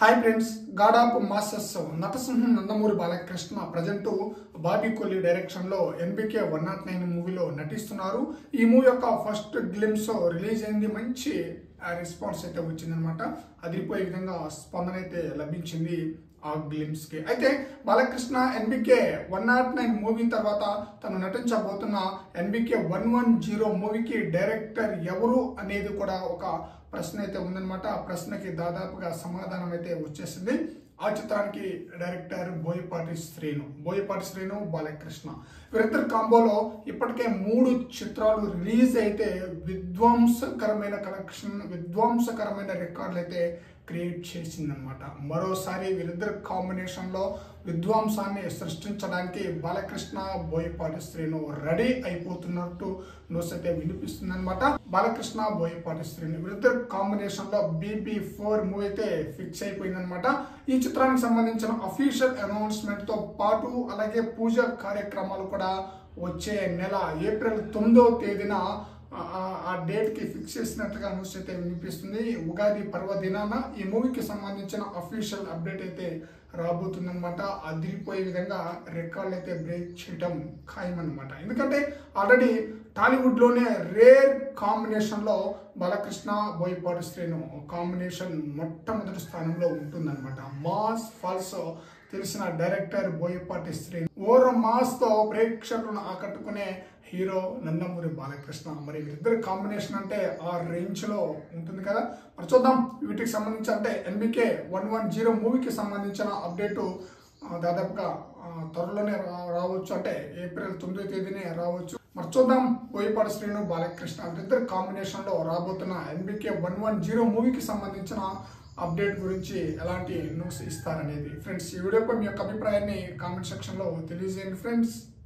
hi friends god of masters నటసింహం Nandamuri Balakrishna present Bobby Kolli direction లో NBK one nought nine మూవీలో నటిస్తున్నారు ఈ మూవీ యొక్క ఫస్ట్ గ్లిమ్స్ రిలీజ్ అయింది మంచి రెస్పాన్స్ అయితే వచ్చిందనమాట అదిరిపోయే విధంగా స్పందన అయితే లభించింది ఆ గ్లిమ్స్ కి అయితే Balakrishna NBK one nought nine movie తర్వాత తను నటించబోతున్న ఎన్బికే వన్ వన్ జీరో మూవీకి డైరెక్టర్ ఎవరు అనేది కూడా ఒక ప్రశ్న అయితే ఉందన్నమాట ఆ ప్రశ్నకి దాదాపుగా సమాధానం అయితే వచ్చేసింది ఆ చిత్రానికి డైరెక్టర్ బోయపాటి శ్రీను బోయపాటి శ్రీను బాలకృష్ణ వీరిద్దరు కాంబోలో ఇప్పటికే మూడు చిత్రాలు రిలీజ్ అయితే విధ్వంసకరమైన కలెక్షన్ విధ్వంసకరమైన రికార్డులు అయితే క్రియేట్ చేసిందనమాట మరోసారి వీరిద్దరు కాంబినేషన్లో విధ్వంసాన్ని సృష్టించడానికి బాలకృష్ణ బోయపాటి శ్రీను రెడీ అయిపోతున్నట్టు న్యూస్ అయితే వినిపిస్తుంది అనమాట బాలకృష్ణ బోయపాటి శ్రీను వీరిద్దరు కాంబినేషన్ లో బీబీ ఫోర్ మూవీ అయితే ఫిక్స్ అయిపోయిందనమాట ఈ చిత్రానికి సంబంధించిన అఫీషియల్ అనౌన్స్మెంట్ తో పాటు అలాగే పూజ కార్యక్రమాలు కూడా వచ్చే నెల ఏప్రిల్ తొమ్మిదవ తేదీన ఆ- ఆ- ఆ డేట్ కి ఫిక్స్ చేసినట్లుగా న్యూస్ అయితే వినిపిస్తుంది ఉగాది పర్వదినాన ఈ మూవీకి సంబంధించిన అఫీషియల్ అప్డేట్ అయితే రాబోతుందన్నమాట అదిరిపోయే విధంగా రికార్డులు అయితే బ్రేక్ చేయడం ఖాయమన్నమాట ఎందుకంటే ఆల్రెడీ టాలీవుడ్ లోనే రేర్ కాంబినేషన్ లో బాలకృష్ణ బోయపాటి శ్రీను కాంబినేషన్ మొట్టమొదటి స్థానంలో ఉంటుందన్నమాట మాస్ ఫాల్స్ తెలిసిన డైరెక్టర్ బోయపాటి శ్రీను ఓర మాస్ తో ప్రేక్షకులను ఆకట్టుకునే హీరో నందమూరి బాలకృష్ణ మరి వీరిద్దరి కాంబినేషన్ అంటే ఆ రేంజ్ లో ఉంటుంది కదా మరి చూద్దాం వీటికి సంబంధించి అంటే ఎన్బికే వన్ వన్ జీరో మూవీకి సంబంధించిన అప్డేటు ఆ, దాదాపుగా ఆ, త్వరలోనే రా- రావచ్చు అంటే ఏప్రిల్ తొమ్మిదో తేదీనే రావచ్చు మరి చూద్దాం బోయపాటి శ్రీను బాలకృష్ణ వీరిద్దరి కాంబినేషన్ లో రాబోతున్న ఎన్బికే వన్ వన్ జీరో మూవీకి సంబంధించిన అప్డేట్ గురించి ఎలాంటి న్యూస్ ఇస్తారనేది ఫ్రెండ్స్ ఈ వీడియోపై మీ యొక్క అభిప్రాయాన్ని కామెంట్ సెక్షన్ లో తెలియజేయండి ఫ్రెండ్స్